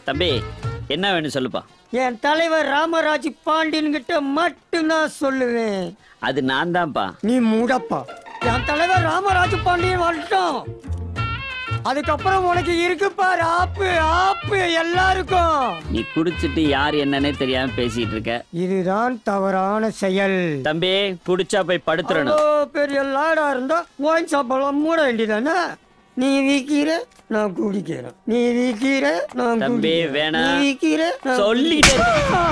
தம்பி என்ன வேணும் சொல்லுப்பா என் தலைவர் ராமராஜ் பாண்டியன் கிட்ட மட்டும்தான் சொல்லுவேன் அது நான் தான்ப்பா நீ மூடப்பா என் தலைவர் ராமராஜ் பாண்டியன் வரட்டும் அதுக்கப்புறம் உனக்கு இருக்கு பாரு ஆப்பு ஆப்பு எல்லாருக்கும் நீ குடிச்சிட்டு யார் என்னன்னே தெரியாம பேசிட்டு இருக்க இதுதான் தவறான செயல் தம்பி குடிச்சா போய் படுத்துறணும் அவ்வளோ பெரிய லாடா இருந்தா ஒயின் சாப்பாடுலாம் மூட வேண்டியதானே நீ விக்கிற நான் குடிக்கிறேன் நீ விக்கிற நான் தம்பி, குடிக்கிறேன். வேணாம். நீ விக்கிற நான் சொல்லிட்டே குடிக்கிறேன்.